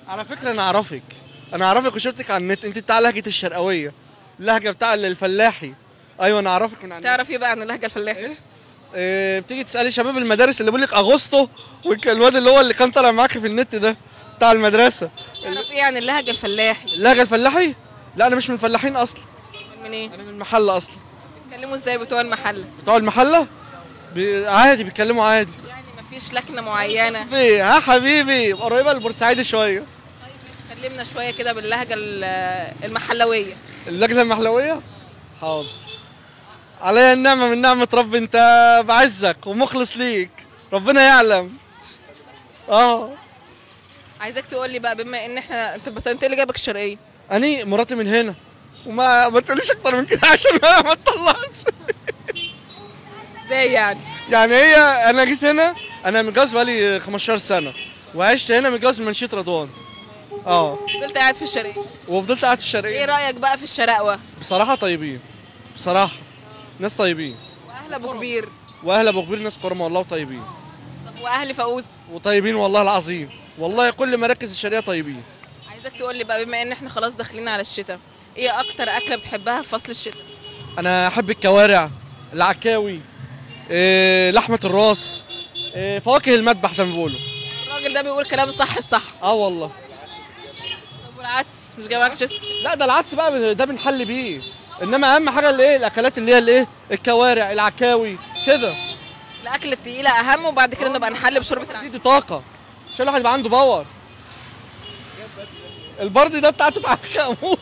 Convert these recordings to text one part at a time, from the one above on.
على فكره انا اعرفك انا اعرفك وشفتك على النت انت بتاع لهجه الشرقاويه اللهجه بتاع الفلاحي ايوه انا اعرفك من على النت تعرف ايه بقى عن اللهجه الفلاحي إيه بتيجي تسالي شباب المدارس اللي بيقول لك اغسطو والواد اللي هو اللي كان طالع معاك في النت ده بتاع المدرسه تعرف ايه عن اللهجه الفلاحي اللهجه الفلاحي لا انا مش من الفلاحين اصلا من ايه انا من المحله اصلا بيتكلموا ازاي بتوع المحله بتوع المحله بي... عادي بيتكلموا عادي يعني مفيش لكنه معينه حبيبي ها حبيبي قريبه للبورسعيدي شويه كلمنا شويه كده باللهجه ال- المحلويه اللجنه المحلويه حاضر عليا النعمه من نعمه رب انت بعزك ومخلص ليك ربنا يعلم اه عايزاك تقول لي بقى بما ان احنا انت بت- انت اللي جايبك الشرقيه اني مراتي من هنا وما ما تقوليش اكتر من كده عشان ما ما تطلعش ازاي يعني يعني هي انا جيت هنا انا متجوز بقالي 15 سنه وعشت هنا متجوز من منشيه رضوان اه فضلت قاعد في الشرقيه وفضلت قاعد في ايه الشرقيه رايك بقى في الشراقوه بصراحه طيبين بصراحه ناس طيبين واهل ابو كبير واهل ابو كبير ناس كرم والله وطيبين طب واهل فاوز وطيبين والله العظيم والله كل مراكز الشرقيه طيبين عايزاك تقول لي بقى بما ان احنا خلاص داخلين على الشتاء ايه اكتر اكله بتحبها في فصل الشتاء انا احب الكوارع العكاوي إيه لحمه الراس إيه فواكه المذبح زي ما بيقولوا الراجل ده بيقول كلام صح الصح اه والله طب والعدس مش جايبك شتاء لا ده العدس بقى ده بنحل بيه انما اهم حاجه الايه الاكلات اللي هي الايه الكوارع العكاوي كده الاكل التقيله اهم وبعد كده نبقى نحل بشوربه دي, العدس دي طاقه عشان الواحد يبقى عنده باور البرد ده بتاع توت عنخ امون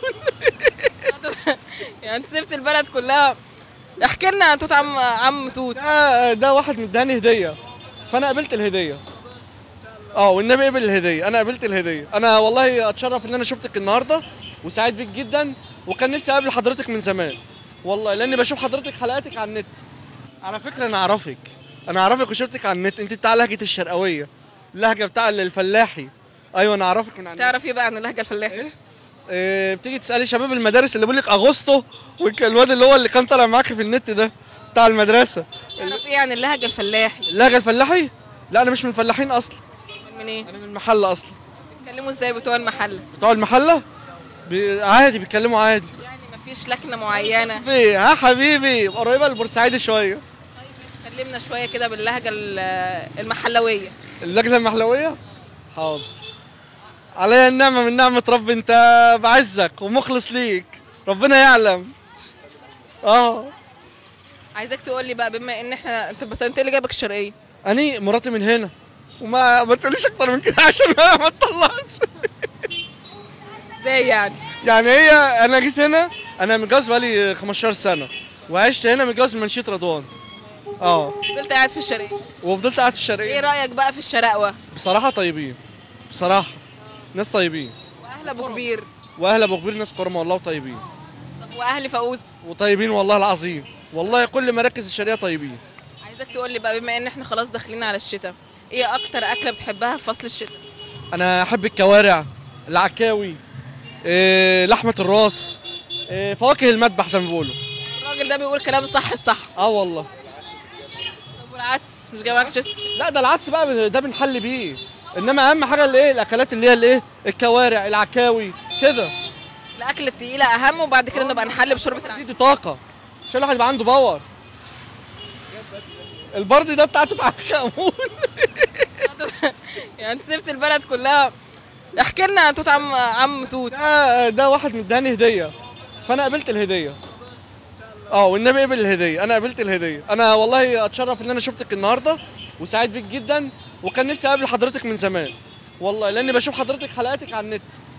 يعني انت سبت البلد كلها احكي لنا عن توت عم عم توت ده ده واحد مداني هديه فانا قبلت الهديه اه والنبي قبل الهديه انا قبلت الهديه انا والله اتشرف ان انا شفتك النهارده وسعيد بيك جدا وكان نفسي اقابل حضرتك من زمان والله لاني بشوف حضرتك حلقاتك على النت على فكره انا اعرفك انا اعرفك وشفتك على النت انت بتاع لهجه الشرقاويه اللهجه بتاع الفلاحي ايوه انا اعرفك من على النت تعرف ايه بقى عن اللهجه الفلاحي إيه بتيجي تسالي شباب المدارس اللي بيقول لك اغسطو والواد اللي هو اللي كان طالع معاك في النت ده بتاع المدرسه تعرف ايه عن اللهجه الفلاحي اللهجه الفلاحي لا انا مش من الفلاحين اصلا من ايه انا من المحله اصلا بيتكلموا ازاي بتوع المحله بتوع المحله بي... عادي بيتكلموا عادي يعني مفيش لكنه معينه حبيبي ها حبيبي قريبه للبورسعيدي شويه كلمنا شويه كده باللهجه ال- المحلويه اللجنه المحلويه حاضر عليا النعمه من نعمه رب انت بعزك ومخلص ليك ربنا يعلم اه عايزاك تقول لي بقى بما ان احنا انت بت- انت اللي جايبك الشرقيه اني مراتي من هنا وما ما تقوليش اكتر من كده عشان ما ما تطلعش ازاي يعني يعني هي انا جيت هنا انا متجوز بقالي 15 سنه وعشت هنا متجوز من منشيه رضوان اه فضلت قاعد في الشرقيه وفضلت قاعد في ايه الشرقيه رايك بقى في الشراقوه بصراحه طيبين بصراحه ناس طيبين واهل ابو كبير واهل ابو كبير ناس كرم والله وطيبين طب واهل فاوز وطيبين والله العظيم والله كل مراكز الشرقيه طيبين عايزاك تقول لي بقى بما ان احنا خلاص داخلين على الشتاء ايه اكتر اكله بتحبها في فصل الشتاء انا احب الكوارع العكاوي إيه لحمه الراس إيه فواكه المذبح زي ما بيقولوا الراجل ده بيقول كلام صح الصح اه والله طب والعدس مش جايبك شتاء لا ده العدس بقى ده بنحل بيه انما اهم حاجه الايه الاكلات اللي هي الايه الكوارع العكاوي كده الاكل التقيله اهم وبعد كده نبقى نحل بشوربه دي, العدس دي طاقه عشان الواحد يبقى عنده باور البرد ده بتاع توت عنخ امون يعني انت سبت البلد كلها احكي لنا عن توت عم عم توت ده ده واحد مداني هديه فانا قبلت الهديه اه والنبي قبل الهديه انا قبلت الهديه انا والله اتشرف ان انا شفتك النهارده وسعيد بيك جدا وكان نفسي اقابل حضرتك من زمان والله لاني بشوف حضرتك حلقاتك على النت